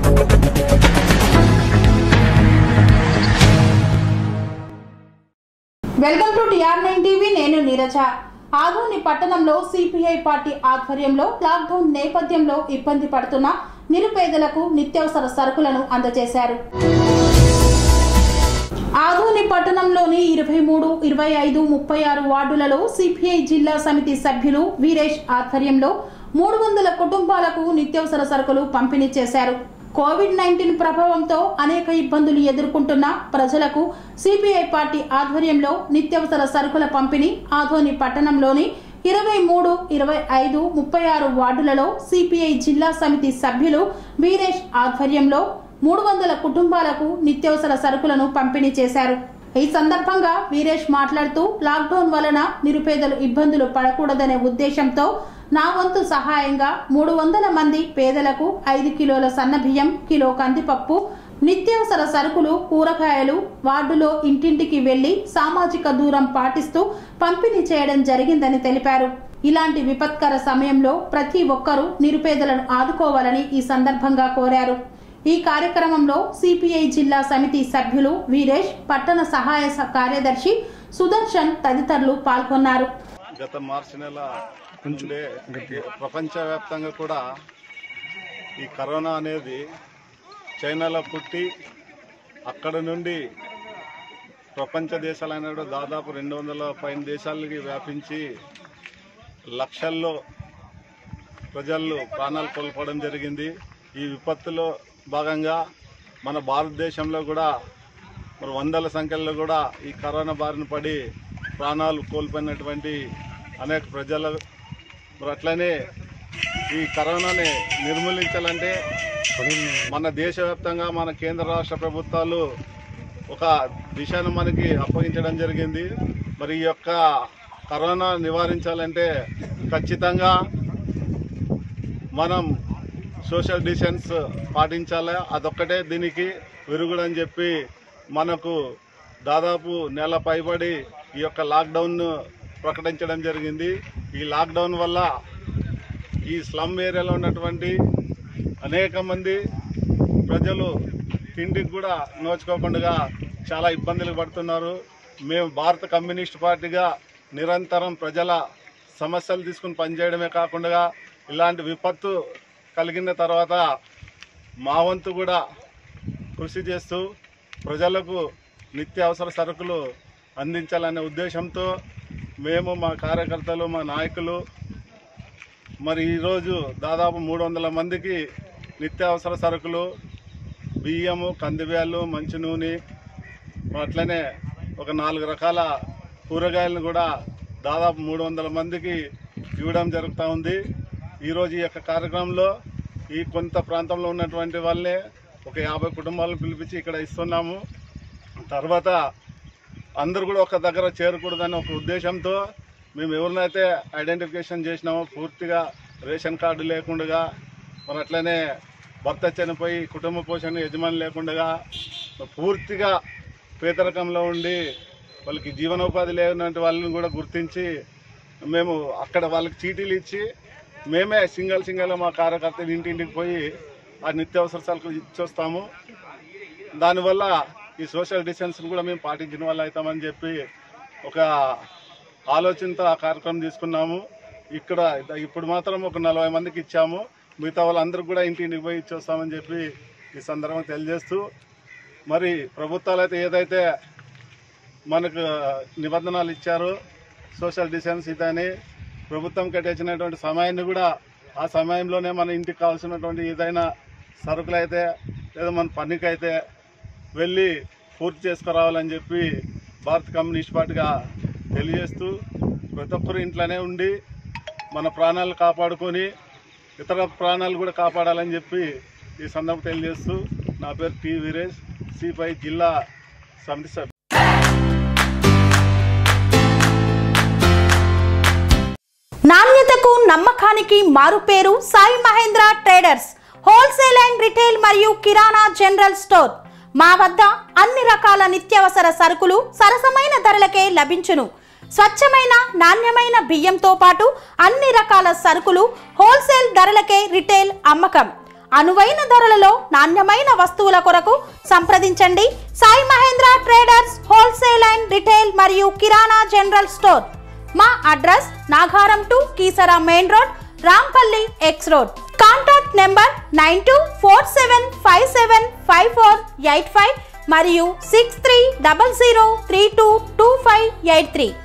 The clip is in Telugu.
welcome to TR nine TV నేను నీరజ ఆదోని పట్టణంలో సిపిఐ పార్టీ ఆధ్వర్యంలో లాక్డౌన్ నేపథ్యంలో ఇబ్బంది పడుతున్న నిరుపేదలకు నిత్యావసర సరుకులను అందజేశారు ఆదోని పట్టణంలోని ఇరవై మూడు ఇరవై ఐదు ముప్పై ఆరు వార్డులలో సిపిఐ జిల్లా సమితి సభ్యులు వీరేష్ ఆధ్వర్యంలో మూడు వందల కుటుంబాలకు నిత్యావసర సరుకులు పంపిణీ చేశారు కోవిడ్ నైన్టీన్ ప్రభావంతో అనేక ఇబ్బందులు ఎదుర్కొంటున్న ప్రజలకు సిపిఐ పార్టీ ఆధ్వర్యంలో నిత్యావసర సరుకుల పంపిణీ ఆదోని పట్టణంలోని ఇరవై మూడు ఇరవై ఐదు ముప్పై ఆరు వార్డులలో సిపిఐ జిల్లా సమితి సభ్యులు వీరేష్ ఆధ్వర్యంలో మూడు వందల కుటుంబాలకు నిత్యావసర సరుకులను పంపిణీ చేశారు ఈ సందర్భంగా వీరేష్ మాట్లాడుతూ లాక్డౌన్ వలన నిరుపేదలు ఇబ్బందులు పడకూడదనే ఉద్దేశంతో నా వంతు సహాయంగా మూడు వందల మంది పేదలకు ఐదు కిలోల సన్నబియ్యం కిలో కందిపప్పు నిత్యావసర సరుకులు కూరగాయలు వార్డులో ఇంటింటికి వెళ్లి సామాజిక దూరం పాటిస్తూ పంపిణీ చేయడం జరిగిందని తెలిపారు ఇలాంటి విపత్కర సమయంలో ప్రతి ఒక్కరూ నిరుపేదలను ఆదుకోవాలని ఈ సందర్భంగా కోరారు ఈ కార్యక్రమంలో సిపిఐ జిల్లా సమితి సభ్యులు వీరేష్ పట్టణ సహాయ స- కార్యదర్శి సుదర్శన్ తదితరులు పాల్గొన్నారు గత మార్చి నెల నుండే ప్రపంచవ్యాప్తంగా కూడా ఈ కరోనా అనేది చైనాలో పుట్టి అక్కడ నుండి ప్రపంచ దేశాలైన కూడా దాదాపు రెండు వందల పైన దేశాలకి వ్యాపించి లక్షల్లో ప్రజలు ప్రాణాలు కోల్పోవడం జరిగింది ఈ విపత్తులో భాగంగా మన భారతదేశంలో కూడా మరి వందల సంఖ్యలో కూడా ఈ కరోనా బారిన పడి ప్రాణాలు కోల్పోయినటువంటి అనేక ప్రజలు మరి అట్లనే ఈ కరోనాని నిర్మూలించాలంటే మన దేశవ్యాప్తంగా మన కేంద్ర రాష్ట్ర ప్రభుత్వాలు ఒక దిశను మనకి అప్పగించడం జరిగింది మరి ఈ యొక్క కరోనా నివారించాలంటే ఖచ్చితంగా మనం సోషల్ డిస్టెన్స్ పాటించాలి అదొక్కటే దీనికి విరుగుడని చెప్పి మనకు దాదాపు నెల పైబడి ఈ యొక్క లాక్డౌన్ ప్రకటించడం జరిగింది ఈ లాక్డౌన్ వల్ల ఈ స్లమ్ ఏరియాలో ఉన్నటువంటి అనేక మంది ప్రజలు తిండికి కూడా నోచుకోకుండా చాలా ఇబ్బందులు పడుతున్నారు మేము భారత కమ్యూనిస్ట్ పార్టీగా నిరంతరం ప్రజల సమస్యలు తీసుకుని పనిచేయడమే కాకుండా ఇలాంటి విపత్తు కలిగిన తర్వాత మా వంతు కూడా కృషి చేస్తూ ప్రజలకు నిత్యావసర సరుకులు అందించాలనే ఉద్దేశంతో మేము మా కార్యకర్తలు మా నాయకులు మరి ఈరోజు దాదాపు మూడు వందల మందికి నిత్యావసర సరుకులు బియ్యము కందిబ్యాలు మంచి నూనె అట్లనే ఒక నాలుగు రకాల కూరగాయలను కూడా దాదాపు మూడు వందల మందికి ఇవ్వడం జరుగుతూ ఉంది ఈరోజు ఈ యొక్క కార్యక్రమంలో ఈ కొంత ప్రాంతంలో ఉన్నటువంటి వాళ్ళే ఒక యాభై కుటుంబాలను పిలిపించి ఇక్కడ ఇస్తున్నాము తర్వాత అందరూ కూడా ఒక దగ్గర చేరకూడదనే ఒక ఉద్దేశంతో మేము ఎవరినైతే ఐడెంటిఫికేషన్ చేసినామో పూర్తిగా రేషన్ కార్డు లేకుండా మరి అట్లనే భర్త చనిపోయి కుటుంబ పోషణ యజమాని లేకుండా పూర్తిగా పేదరికంలో ఉండి వాళ్ళకి జీవనోపాధి లేనటువంటి వాళ్ళని కూడా గుర్తించి మేము అక్కడ వాళ్ళకి చీటీలు ఇచ్చి మేమే సింగల్ సింగల్ మా కార్యకర్తలు ఇంటింటికి పోయి ఆ నిత్యావసర సరుకులు ఇచ్చొస్తాము దానివల్ల ఈ సోషల్ డిస్టెన్స్ కూడా మేము పాటించిన వాళ్ళు అవుతామని చెప్పి ఒక ఆలోచనతో ఆ కార్యక్రమం తీసుకున్నాము ఇక్కడ ఇప్పుడు మాత్రం ఒక నలభై మందికి ఇచ్చాము మిగతా వాళ్ళందరూ కూడా ఇంటింటికి పోయి ఇచ్చొస్తామని చెప్పి ఈ సందర్భంగా తెలియజేస్తూ మరి ప్రభుత్వాలు అయితే ఏదైతే మనకు నిబంధనలు ఇచ్చారో సోషల్ డిస్టెన్స్ ఇదని ప్రభుత్వం కేటాయించినటువంటి సమయాన్ని కూడా ఆ సమయంలోనే మన ఇంటికి కావాల్సినటువంటి ఏదైనా సరుకులు అయితే లేదా మన పనికి అయితే వెళ్ళి పూర్తి చేసుకురావాలని చెప్పి భారత కమ్యూనిస్ట్ పార్టీగా తెలియజేస్తూ ప్రతి ఒక్కరు ఇంట్లోనే ఉండి మన ప్రాణాలు కాపాడుకొని ఇతర ప్రాణాలు కూడా కాపాడాలని చెప్పి ఈ సందర్భం తెలియజేస్తూ నా పేరు టి వీరేష్ సిపై జిల్లా సమితి సభ్యుడు నాణ్యతకు నమ్మకానికి మారుపేరు Sai Mahendra traders wholesale and retail మరియు కిరాణా జనరల్ స్టోర్ మా వద్ద అన్ని రకాల నిత్యావసర సరుకులు సరసమైన ధరలకే లభించును స్వచ్ఛమైన నాణ్యమైన బియ్యంతో పాటు అన్ని రకాల సరుకులు హోల్సేల్ ధరలకే రిటైల్ అమ్మకం అనువైన ధరలలో నాణ్యమైన వస్తువుల కొరకు సంప్రదించండి Sai Mahendra traders wholesale and retail మరియు కిరాణా జనరల్ స్టోర్ మా address Nagaram to Keesara main road Rampalli X road contact number nine two four seven five seven five four eight five మరియు six three double zero three two two five eight three